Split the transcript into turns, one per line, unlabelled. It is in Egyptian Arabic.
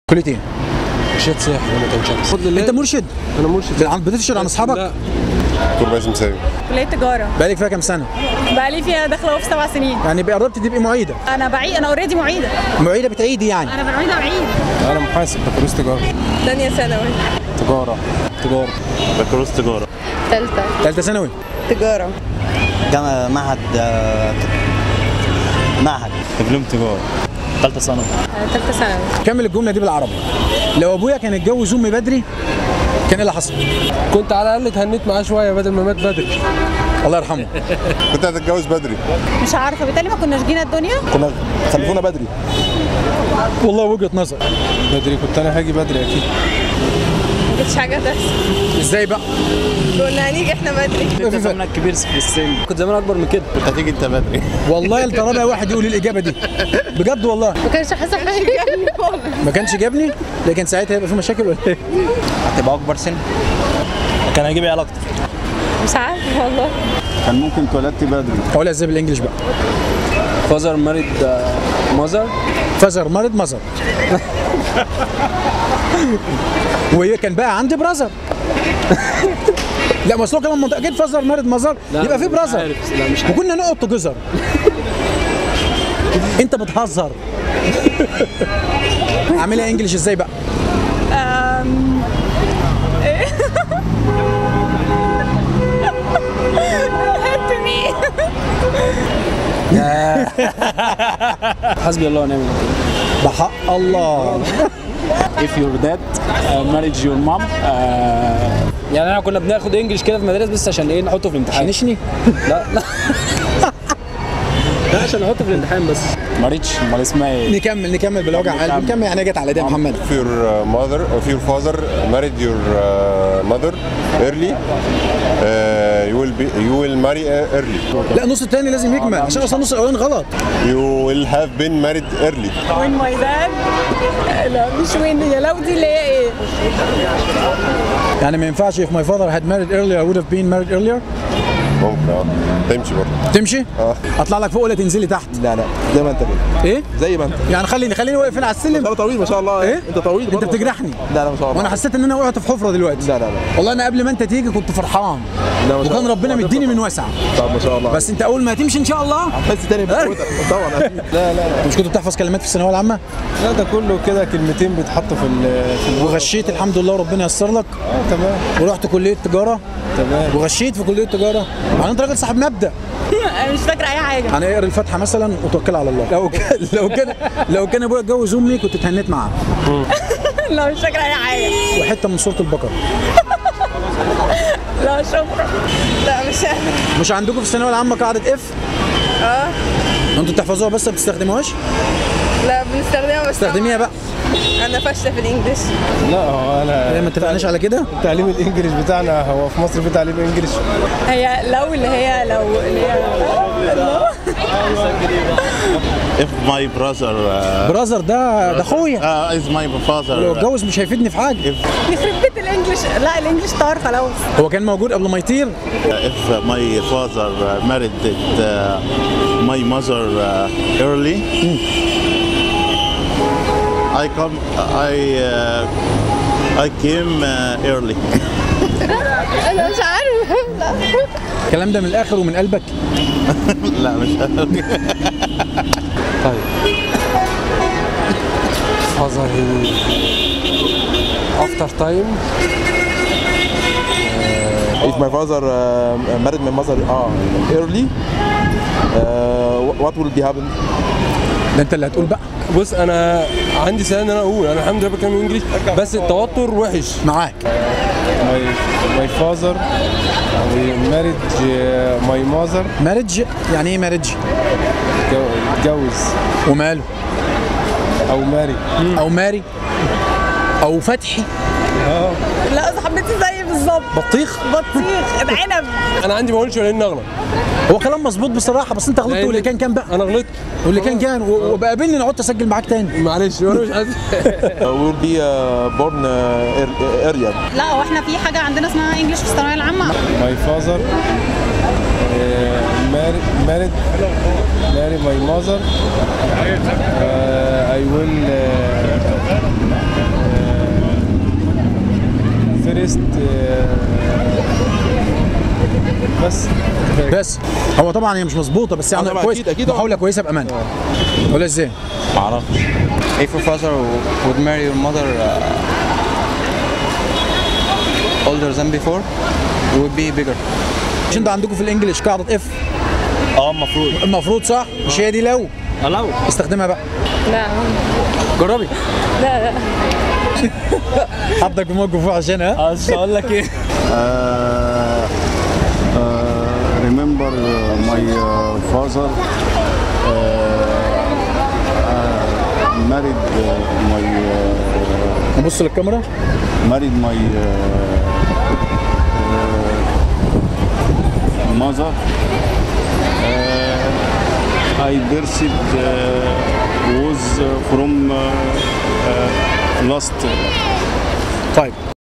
كليه ايه؟
شات ساحل ولا كان شات بفضل الله
انت مرشد
انا مرشد
عن- بترشد عن اصحابك؟
لا
دكتور باسم سامي
كلية تجارة
بقالك فيها كام سنه؟
بقالي فيها داخلة في سبع سنين
يعني بقى قربت تبقي معيده
أنا بعيد أنا أوريدي معيدة
معيده بتعيدي يعني
أنا معيدة بعيد
انا محاسب بكالوريوس تجاره
تانية ثانوي
تجاره تجاره
بكالوريوس تجاره
تالتة
ثالثه ثانوي
تجارة
جامعة معهد آه، معهد
دبلوم تجاره
ثالثة ثانوي
تالتة ثانوي
كمل الجمله دي بالعربي لو ابويا كان اتجوز امي بدري كان ايه اللي حصل؟
كنت على الاقل اتهنيت معاه شويه بدل ما مات بدري
الله يرحمه
كنت هتتجوز بدري
مش عارفة بالتالي ما كناش جينا الدنيا
كنا خلفونا بدري
والله وجهه نظر
بدري كنت انا هاجي بدري اكيد
ما كانتش حاجة تحصل
ازاي بقى؟
كنا هنيجي إحنا بدري
انت زمانك كبير في السن
كنت زمان اكبر من كده
كنت هتيجي انت بدري
والله الترابع واحد يقول الاجابه دي بجد والله
ما كانش حاسة حاجة خالص
ما كانش جابني لكن ساعتها هيبقى في مشاكل ولا ايه؟
هتبقى اكبر سن كان هيجيب عيال اكتر
مش عارفة والله
كان ممكن اتولدت بدري
اقولها ازاي بالانجلش بقى؟
فازر ماريد مازر
فازر مرض مزر وهي كان بقى عندي برازر لا ما أصل هو كلام منطقي اكيد فازر مرض مزر يبقى في برازر
لا مش عارف
وكنا نقط جزر انت بتهزر عاملها انجلش ازاي بقى؟
أم... إيه؟ Help me.
حسبي الله ونعم الوكيل
بحق الله
if your dad uh, married your mom uh,
يعني احنا كنا بناخد انجلش كده في المدارس بس عشان ايه نحطه في الامتحان
نشني
لا لا لا عشان نحطه في الامتحان بس
marriage امال اسمها ايه؟
نكمل نكمل بالوجع قلب نكمل يعني جت على دي يا محمد
if your uh, mother if your father married your uh, mother early uh, you will be you will marry early
لا النص التاني لازم يكمل عشان اصلا النص الاولاني غلط
you will have been married early
When my dad لا مش وين هي لو دي اللي هي ايه
يعني ما ينفعش if my father had married earlier I would have been married earlier
ممكن اه تمشي برضه
تمشي؟ اطلع لك فوق ولا تنزلي تحت؟
لا لا زي ما انت كده
ايه؟
زي ما انت
يعني خليني خليني واقف هنا على السلم
انت طويل ما شاء الله
ايه؟
انت طويل
انت
برضه.
بتجرحني
لا لا ما شاء الله
وانا حسيت ان انا وقعت في حفره دلوقتي
لا لا لا
والله انا قبل ما انت تيجي كنت فرحان
لا ما شاء
وكان
الله.
ربنا مديني من واسع
طب ما شاء الله
بس انت اول ما هتمشي ان شاء الله
هتحس تاني بقوتك طبعا اكيد لا لا لا
انت مش كنت بتحفظ كلمات في الثانويه العامه
لا ده كله كده كلمتين بيتحطوا في ال في ال-
وغشيت الحمد لله وربنا ييسر لك
اه تمام
ورحت كليه تجاره
تمام
وغشيت في كليه تجاره يعني انت راجل صاحب مبدا
انا مش فاكرة اي حاجة
يعني اقرا الفاتحه مثلا وتوكل على الله لو كان لو كان لو كان ابويا اتجوز امي كنت اتهنيت معاه
لا مش فاكرة اي حاجة
وحته من سوره البقره
لا شكرا لا مش عارفة
مش عندكم في الثانويه العامه قاعده اف
اه
انتوا بتحفظوها بس ما بتستخدموهاش
لا بنستخدمها بس
استخدميها بقى
انا فاشلة في الانجليش
لا هو انا
ليه ما اتفقناش على كده
تعليم الانجليش بتاعنا هو في مصر في تعليم انجليش
هي لو اللي هي لو اللي هي
if my brother uh,
برازر ده ده اخويا
uh, is my
لو
father
اتجوز مش هيفيدني في حاجه
يخرب بيت الانجليش لا الانجليش طار خلاص
هو كان موجود قبل ما يطير
if my father uh, married it, uh, my mother uh, early I come I uh, I came uh, early
انا مش عارفة لا
الكلام ده من الاخر ومن قلبك
لا مش
طيب father he after time
if my father uh, married my mother uh, early uh, what will be happen
ده انت اللي هتقول بقى
بص انا عندي سنه ان انا اقول انا الحمد لله بتكلم انجليش بس التوتر وحش
معاك
my my father we married uh, my mother
مارج يعني ايه مارج
جو- اتجوز
وماله
او ماري
او ماري او فتحي
لا صاحبتي زي بالظبط
بطيخ
بطيخ العنب
انا عندي ما اقولش ولا اني اغلط
هو كلام مظبوط بصراحه بس انت غلطت واللي كان كان بقى
انا غلطت
واللي كان كان و- وبقابلني انا قعدت اسجل معاك تاني
معلش وانا مش عارف
uh, we will be uh, born uh, ear- earlier
لا هو احنا في حاجه عندنا اسمها انجلش في الثانويه العامه
my father uh, married married marry my mother uh, I will uh, first uh, بس
بس هو طبعا هي مش مظبوطه بس يعني
طبعاً
كويس
أكيد- أكيد.
محاوله كويسه بامان ولا ازاي؟
معرفش
If your father would marry your mother uh, older than before, it would be bigger.
مش انتوا عندكم في الانجليش قاعده اف
اه المفروض
المفروض صح مش هي دي لو
لو
استخدمها بقى
لا
جربي
لا لا
حطك في موقف وحش هنا ها؟
مش هقول لك ايه
remember my father married my
نبص للكاميرا
married my mother I perceived was from last
طيب